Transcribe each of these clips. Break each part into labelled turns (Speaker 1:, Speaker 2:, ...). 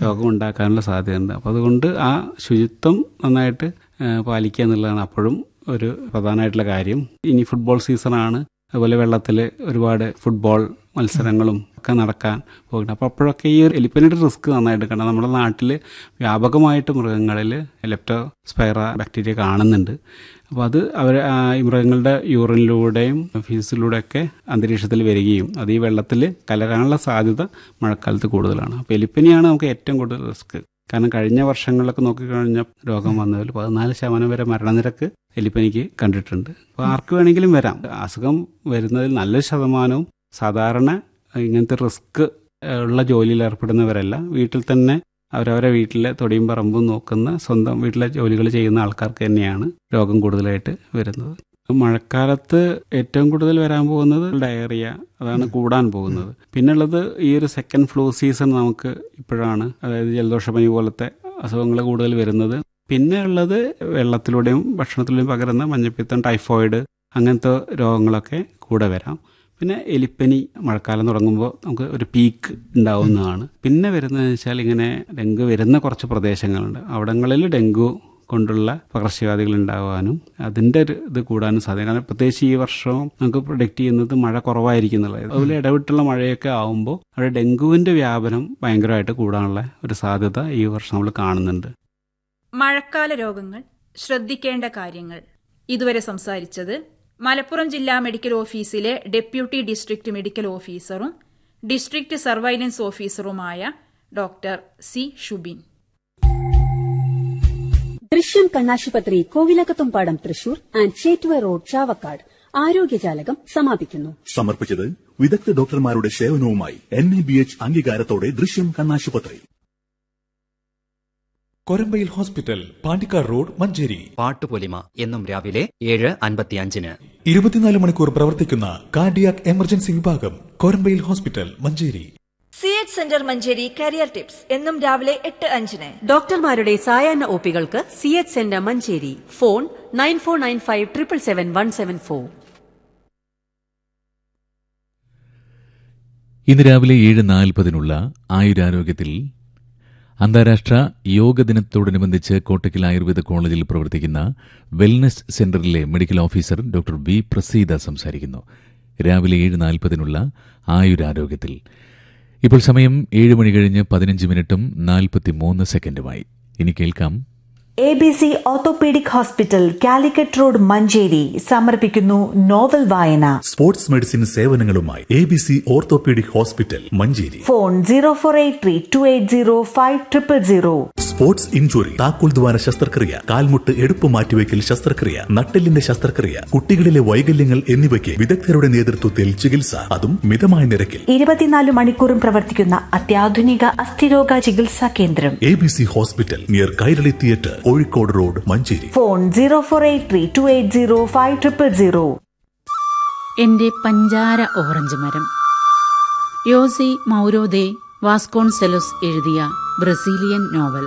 Speaker 1: രോഗം ഉണ്ടാക്കാനുള്ള സാധ്യതയുണ്ട് അപ്പോൾ അതുകൊണ്ട് ആ ശുചിത്വം നന്നായിട്ട് ആ, പാലിക്കുക എന്നുള്ളതാണ് അപ്പോഴും ഒരു പ്രധാനമായിട്ടുള്ള കാര്യം ഇനി ഫുട്ബോൾ സീസണാണ് അതുപോലെ വെള്ളത്തിൽ ഒരുപാട് ഫുട്ബോൾ മത്സരങ്ങളും ഒക്കെ നടക്കാൻ പോകുന്നുണ്ട് അപ്പോൾ അപ്പോഴൊക്കെ ഈ ഒരു എലിപ്പനിയുടെ റിസ്ക് നന്നായിട്ട് കണ്ട നമ്മുടെ നാട്ടിൽ വ്യാപകമായിട്ട് മൃഗങ്ങളിൽ ലെപ്റ്റോ സ്പൈറ ബാക്ടീരിയ കാണുന്നുണ്ട് അപ്പോൾ അത് അവർ ഈ മൃഗങ്ങളുടെ യൂറിനിലൂടെയും ഫീസിലൂടെയൊക്കെ അന്തരീക്ഷത്തിൽ വരികയും അത് ഈ വെള്ളത്തിൽ കലരാനുള്ള സാധ്യത മഴക്കാലത്ത് കൂടുതലാണ് അപ്പോൾ എലിപ്പനിയാണ് നമുക്ക് ഏറ്റവും കൂടുതൽ റിസ്ക് കാരണം കഴിഞ്ഞ വർഷങ്ങളിലൊക്കെ നോക്കിക്കഴിഞ്ഞാൽ രോഗം വന്നതിൽ പതിനാല് ശതമാനം വരെ മരണനിരക്ക് എലിപ്പനിക്ക് കണ്ടിട്ടുണ്ട് അപ്പോൾ ആർക്ക് വേണമെങ്കിലും വരാം അസുഖം വരുന്നതിൽ നല്ലൊരു ശതമാനവും സാധാരണ ഇങ്ങനത്തെ റിസ്ക് ഉള്ള ജോലിയിൽ ഏർപ്പെടുന്നവരല്ല വീട്ടിൽ തന്നെ അവരവരെ വീട്ടിലെ തൊടിയും പറമ്പും നോക്കുന്ന സ്വന്തം വീട്ടിലെ ജോലികൾ ചെയ്യുന്ന ആൾക്കാർക്ക് തന്നെയാണ് രോഗം കൂടുതലായിട്ട് വരുന്നത് മഴക്കാലത്ത് ഏറ്റവും കൂടുതൽ വരാൻ പോകുന്നത് ഡയറിയ അതാണ് കൂടാൻ പോകുന്നത് പിന്നുള്ളത് ഈ ഒരു സെക്കൻഡ് ഫ്ലൂ സീസൺ നമുക്ക് ഇപ്പോഴാണ് അതായത് ജലദോഷപ്പനി പോലത്തെ അസുഖങ്ങൾ കൂടുതൽ വരുന്നത് പിന്നെ ഉള്ളത് വെള്ളത്തിലൂടെയും ഭക്ഷണത്തിലൂടെയും പകരുന്ന മഞ്ഞപ്പിത്തം ടൈഫോയിഡ് അങ്ങനത്തെ രോഗങ്ങളൊക്കെ കൂടെ വരാം പിന്നെ എലിപ്പനി മഴക്കാലം തുടങ്ങുമ്പോൾ നമുക്ക് ഒരു പീക്ക് ഉണ്ടാവുന്നതാണ് പിന്നെ വരുന്നതെന്ന് വെച്ചാൽ ഇങ്ങനെ ഡെങ്കു വരുന്ന കുറച്ച് പ്രദേശങ്ങളുണ്ട് അവിടങ്ങളിൽ ഡെങ്കു കൊണ്ടുള്ള പകർച്ചവ്യാധികൾ ഉണ്ടാകാനും അതിൻ്റെ ഒരു ഇത് കൂടാനും സാധ്യത കാരണം പ്രത്യേകിച്ച് ഈ വർഷവും നമുക്ക് പ്രൊഡിക്റ്റ് ചെയ്യുന്നത് മഴ കുറവായിരിക്കും എന്നുള്ളത് അതുപോലെ ഇടവിട്ടുള്ള മഴയൊക്കെ ആകുമ്പോൾ അവിടെ ഡെങ്കുവിൻ്റെ വ്യാപനം ഭയങ്കരമായിട്ട് കൂടാനുള്ള ഒരു സാധ്യത ഈ വർഷം നമ്മൾ കാണുന്നുണ്ട്
Speaker 2: മഴക്കാല രോഗങ്ങൾ ശ്രദ്ധിക്കേണ്ട കാര്യങ്ങൾ ഇതുവരെ സംസാരിച്ചത് മലപ്പുറം ജില്ലാ മെഡിക്കൽ ഓഫീസിലെ ഡെപ്യൂട്ടി ഡിസ്ട്രിക്ട് മെഡിക്കൽ ഓഫീസറും ഡിസ്ട്രിക്ട് സർവൈലൻസ് ഓഫീസറുമായ ഡോക്ടർ സി ഷുബിൻ
Speaker 3: ദൃശ്യം കണ്ണാശുപത്രി കോവിലകത്തുംപാടം തൃശൂർ ആൻഡ് ചേറ്റുവ റോഡ് ചാവക്കാട് ആരോഗ്യജാലകം സമാപിക്കുന്നു
Speaker 4: സമർപ്പിച്ചത് വിദഗ്ധ ഡോക്ടർമാരുടെ സേവനവുമായി എൻ എ ബി എച്ച് അംഗീകാരത്തോടെ ദൃശ്യം കണ്ണാശുപത്രി
Speaker 5: കൊരമ്പയിൽ ഹോസ്പിറ്റൽ പാണ്ടിക്കാർ റോഡ് മഞ്ചേരി
Speaker 6: പാട്ടുപൊലിമ എന്നും രാവിലെ ഏഴ് അൻപത്തിയഞ്ചിന്
Speaker 5: ഇരുപത്തിനാല് മണിക്കൂർ പ്രവർത്തിക്കുന്ന കാർഡിയാക് എമർജൻസി വിഭാഗം Korambayil hospital Manjeri
Speaker 7: C H centre Manjeri career tips എന്നും രാവിലെ എട്ട് അഞ്ചിന്
Speaker 3: ഡോക്ടർമാരുടെ സായാഹ്ന ഒപികൾക്ക് C H centre Manjeri phone nine four nine five triple seven one seven four
Speaker 8: ഇന്ന് രാവിലെ ഏഴ് നാൽപ്പതിനുള്ള ആയുരാരോഗ്യത്തിൽ അന്താരാഷ്ട്ര യോഗ ദിനത്തോടനുബന്ധിച്ച് കോട്ടക്കൽ ആയുർവേദ കോളേജിൽ പ്രവർത്തിക്കുന്ന വെൽനസ് സെന്ററിലെ medical officer doctor V Praseetha സംസാരിക്കുന്നു രാവിലെ ഏഴ് നാൽപ്പതിനുള്ള ആയുരാരോഗ്യത്തിൽ ഇപ്പോൾ സമയം ഏഴ് മണി കഴിഞ്ഞ് പതിനഞ്ച് മിനിറ്റും നാൽപ്പത്തിമൂന്ന് സെക്കൻഡുമായി ഇനി കേൾക്കാം
Speaker 9: A B C orthopaedic hospital Calicut road Manjeri സമർപ്പിക്കുന്നു നോവൽ വായന
Speaker 4: സ്പോർട്സ് മെഡിസിൻ സേവനങ്ങളുമായി A B C orthopaedic hospital Manjeri
Speaker 9: phone zero four eight three two eight zero five triple zero
Speaker 4: sports injury താക്കോൽ ദ്വാര ശസ്ത്രക്രിയ കാൽമുട്ട് എടുപ്പ് മാറ്റിവെക്കൽ ശസ്ത്രക്രിയ നട്ടെല്ലിന്റെ ശസ്ത്രക്രിയ കുട്ടികളിലെ വൈകല്യങ്ങൾ എന്നിവയ്ക്ക് വിദഗ്ധരുടെ നേതൃത്വത്തിൽ ചികിത്സ അതും മിതമായ നിരക്കിൽ
Speaker 9: ഇരുപത്തിനാല് മണിക്കൂറും പ്രവർത്തിക്കുന്ന അത്യാധുനിക അസ്ഥിരോഗ ചികിത്സാ കേന്ദ്രം
Speaker 4: A B C hospital near Kairali theatre Kozhikode road Manjeri
Speaker 9: phone zero four eight three two eight zero five triple zero
Speaker 10: എന്റെ പഞ്ചാര ഓറഞ്ച് മരം യോസി മൗരോദെ വാസ്കോൺസെലോസ് എഴുതിയ ബ്രസീലിയൻ നോവൽ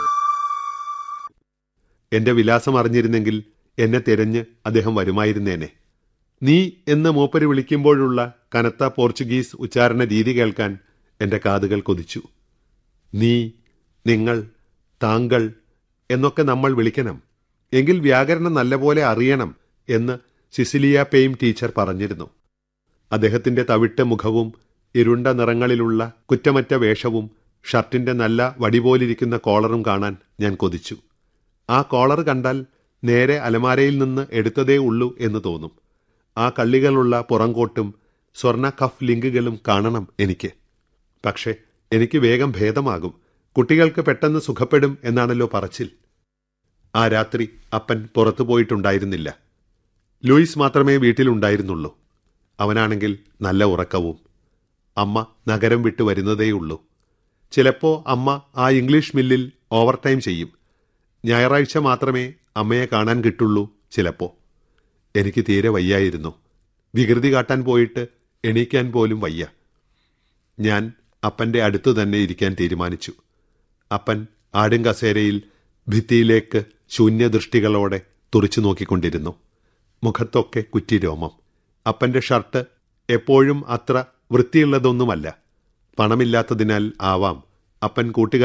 Speaker 11: എന്റെ വിലാസം അറിഞ്ഞിരുന്നെങ്കിൽ എന്നെ തിരഞ്ഞ് അദ്ദേഹം വരുമായിരുന്നേനെ നീ എന്ന് മൂപ്പര് വിളിക്കുമ്പോഴുള്ള കനത്ത പോർച്ചുഗീസ് ഉച്ചാരണ രീതി കേൾക്കാൻ എന്റെ കാതുകൾ കൊതിച്ചു നീ നിങ്ങൾ താങ്കൾ എന്നൊക്കെ നമ്മൾ വിളിക്കണം എങ്കിൽ വ്യാകരണം നല്ലപോലെ അറിയണം എന്ന് സിസിലിയ പെയിം ടീച്ചർ പറഞ്ഞിരുന്നു അദ്ദേഹത്തിന്റെ തവിട്ട് മുഖവും ഇരുണ്ട നിറങ്ങളിലുള്ള കുറ്റമറ്റ വേഷവും ഷർട്ടിന്റെ നല്ല വടിപോലിരിക്കുന്ന കോളറും കാണാൻ ഞാൻ കൊതിച്ചു ആ കോളർ കണ്ടാൽ നേരെ അലമാരയിൽ നിന്ന് എടുത്തതേ ഉള്ളൂ എന്ന് തോന്നും ആ കള്ളികളുള്ള പുറംകോട്ടും സ്വർണ്ണ കഫ് ലിങ്കുകളും കാണണം എനിക്ക് പക്ഷേ എനിക്ക് വേഗം ഭേദമാകും കുട്ടികൾക്ക് പെട്ടെന്ന് സുഖപ്പെടും എന്നാണല്ലോ പറച്ചിൽ ആ രാത്രി അപ്പൻ പുറത്തു പോയിട്ടുണ്ടായിരുന്നില്ല ലൂയിസ് മാത്രമേ വീട്ടിലുണ്ടായിരുന്നുള്ളൂ അവനാണെങ്കിൽ നല്ല ഉറക്കവും അമ്മ നഗരം വിട്ടു വരുന്നതേയുള്ളൂ ചിലപ്പോ അമ്മ ആ ഇംഗ്ലീഷ് മില്ലിൽ ഓവർ ടൈം ചെയ്യും ഞായറാഴ്ച മാത്രമേ അമ്മയെ കാണാൻ കിട്ടുള്ളൂ ചിലപ്പോ എനിക്ക് തീരെ വയ്യായിരുന്നു വികൃതി കാട്ടാൻ പോയിട്ട് എണീക്കാൻ പോലും വയ്യ ഞാൻ അപ്പന്റെ അടുത്തു തന്നെ ഇരിക്കാൻ തീരുമാനിച്ചു അപ്പൻ ആടും കസേരയിൽ ഭിത്തിയിലേക്ക് ശൂന്യദൃഷ്ടികളോടെ തുറിച്ചു നോക്കിക്കൊണ്ടിരുന്നു മുഖത്തൊക്കെ കുറ്റിരോമം അപ്പന്റെ ഷർട്ട് എപ്പോഴും അത്ര വൃത്തിയുള്ളതൊന്നുമല്ല പണമില്ലാത്തതിനാൽ ആവാം അപ്പൻ കൂട്ടുകാർ